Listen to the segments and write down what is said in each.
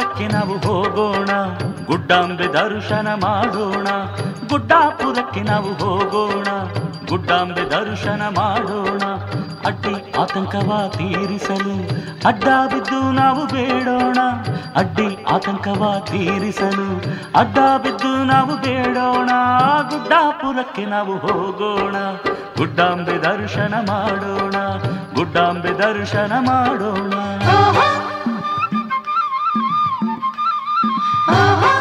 ಗುಡ್ಡಾಪುರಕ್ಕೆ ನಾವು ಹೋಗೋಣ ಗುಡ್ಡಾಂಬೆ ದರ್ಶನ ಮಾಡೋಣ ಗುಡ್ಡಾಪುರಕ್ಕೆ ನಾವು ಹೋಗೋಣ ಗುಡ್ಡಾಂಬೆ ದರ್ಶನ ಮಾಡೋಣ ಅಡ್ಡಿ ಆತಂಕವ ತೀರಿಸಲು ಅಡ್ಡ ಬಿದ್ದು ನಾವು ಬೇಡೋಣ ಅಡ್ಡಿ ಆತಂಕವ ತೀರಿಸಲು ಅಡ್ಡ ಬಿದ್ದು ನಾವು ಬೇಡೋಣ ಗುಡ್ಡಾಪುರಕ್ಕೆ ನಾವು ಹೋಗೋಣ ಗುಡ್ಡಾಂಬೆ ದರ್ಶನ ಮಾಡೋಣ ಗುಡ್ಡಾಂಬೆ ದರ್ಶನ ಮಾಡೋಣ ಓಹೋ ಓಹೋ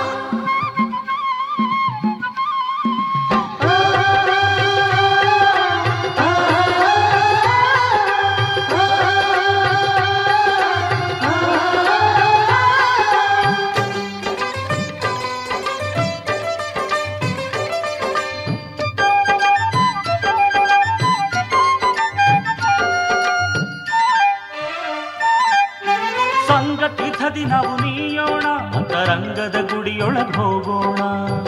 ಸಂಗತೀರ್ಥದಿ ನಾವು ನೀಯೋಣ ಅಂತರಂಗದ ಗುಡಿಯೊಳಗೆ ಹೋಗೋಣ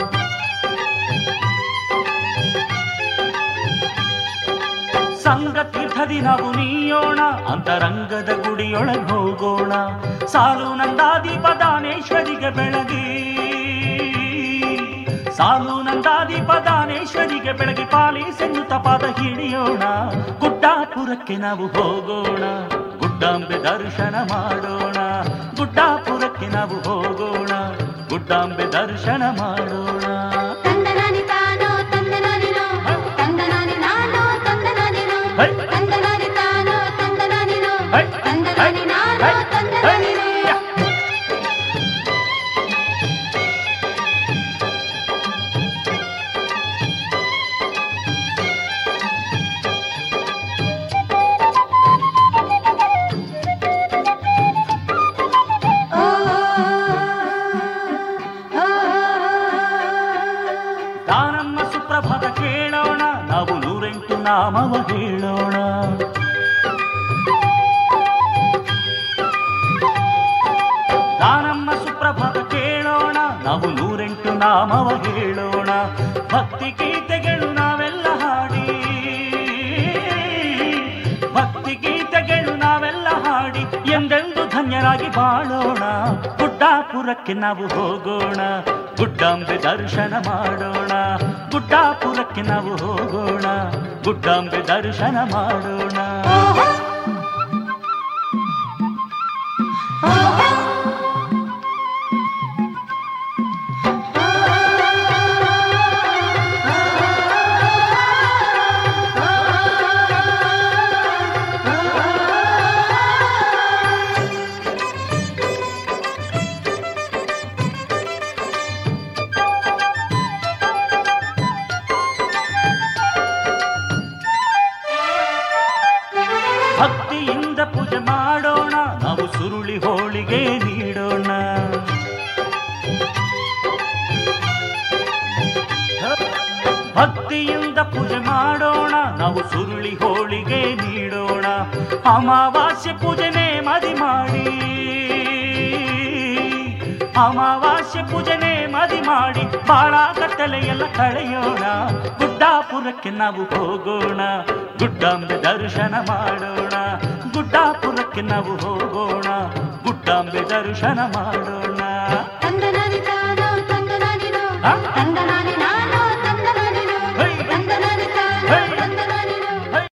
ಸಂಗತೀರ್ಥದಿ ನಾವು ನೀಯೋಣ ಅಂತರಂಗದ ಗುಡಿಯೊಳಗೆ ಹೋಗೋಣ ಸಾಲು ನಂದಾದೀಪ ದಾನೇಶ್ವರಿಗೆ ಬೆಳಗಿ ಸಾಲು ನಂದಾದೀಪ ದಾನೇಶ್ವರಿಗೆ ಬೆಳಗಿ ಪಾಲಿಸೆನ್ನುತ್ತ ಪಾದ ಹಿಡಿಯೋಣ ಗುಡ್ಡಾಪುರಕ್ಕೆ ನಾವು ಹೋಗೋಣ ಗುಡ್ಡಾಂಬೆ ದರ್ಶನ ಮಾಡೋಣ ಗುಡ್ಡಾಪುರಕ್ಕೆ ನಾವು ಹೋಗೋಣ ಗುಡ್ಡಾಂಬೆ ದರ್ಶನ ಮಾಡೋಣ ತಂದನಾನಿ ತಾನೋ ತಂದನಾನಿನೋ ತಂದನಾನಿ ನಾನೋ ತಂದನಾನಿನೋ ಹೈ. ತಂದನಾನಿ ತಾನೋ ತಂದನಾನಿನೋ ಹೈ. ತಂದನಾನಿ ನಾನೋ ಹೈ. ತಂದನಾನಿನೋ ಹೈ. ದಾನಮ್ಮ ಸುಪ್ರಭಾತ ಕೇಳೋಣ ನಾವು ನೂರೆಂಟು ನಾಮವ ಹೇಳೋಣ ದಾನಮ್ಮ ಸುಪ್ರಭಾತ ಕೇಳೋಣ ನಾವು ನೂರೆಂಟು ನಾಮವ ಹೇಳೋಣ ಭಕ್ತಿ ಗೀತೆಗಳು ನಾವೆಲ್ಲ ಹಾಡಿ ಭಕ್ತಿ ಗೀತೆಗಳು ನಾವೆಲ್ಲ ಹಾಡಿ ಎಂದೆಂದು ಧನ್ಯರಾಗಿ ಬಾಳೋಣ ಗುಡ್ಡಾಪುರಕ್ಕೆ ನಾವು ಹೋಗೋಣ ಗುಡ್ಡಾಂಬೆ ದರ್ಶನ ಮಾಡೋಣ ಗುಡ್ಡಾಪುರಕ್ಕೆ ನಾವು ಹೋಗೋಣ ಗುಡ್ಡಾಂಬೆ ದರ್ಶನ ಮಾಡೋಣ ಓಹೋ ಓಹೋ ಭಕ್ತಿಯಿಂದ ಪೂಜೆ ಮಾಡೋಣ ನಾವು ಸುರುಳಿ ಹೋಳಿಗೆ ನೀಡೋಣ ಭಕ್ತಿಯಿಂದ ಪೂಜೆ ಮಾಡೋಣ ನಾವು ಸುರುಳಿ ಹೋಳಿಗೆ ನೀಡೋಣ ಅಮಾವಾಸ್ಯೆ ಪೂಜೆನೆ ಮದಿ ಮಾಡಿ ಅಮಾವಾಸ್ಯೆ ಪೂಜೆನೆ ಮದಿ ಮಾಡಿ ಬಾಳ ಕತ್ತಲೆಯೆಲ್ಲ ಕಳೆಯೋಣ ಗುಡ್ಡಾಪುರಕ್ಕೆ ನಾವು ಹೋಗೋಣ ಗುಡ್ಡಾಂಬೆ ದರ್ಶನ ಮಾಡೋಣ ಗುಡ್ಡಾಪುರಕ್ಕೆ ನಾವು ಹೋಗೋಣ ಗುಡ್ಡಾಂಬೆ ದರ್ಶನ ಮಾಡೋಣ ತಂದನಾನಿ ತಾನೋ ತಂದನಾನಿನೋ ಆ? ತಂದನಾನಿ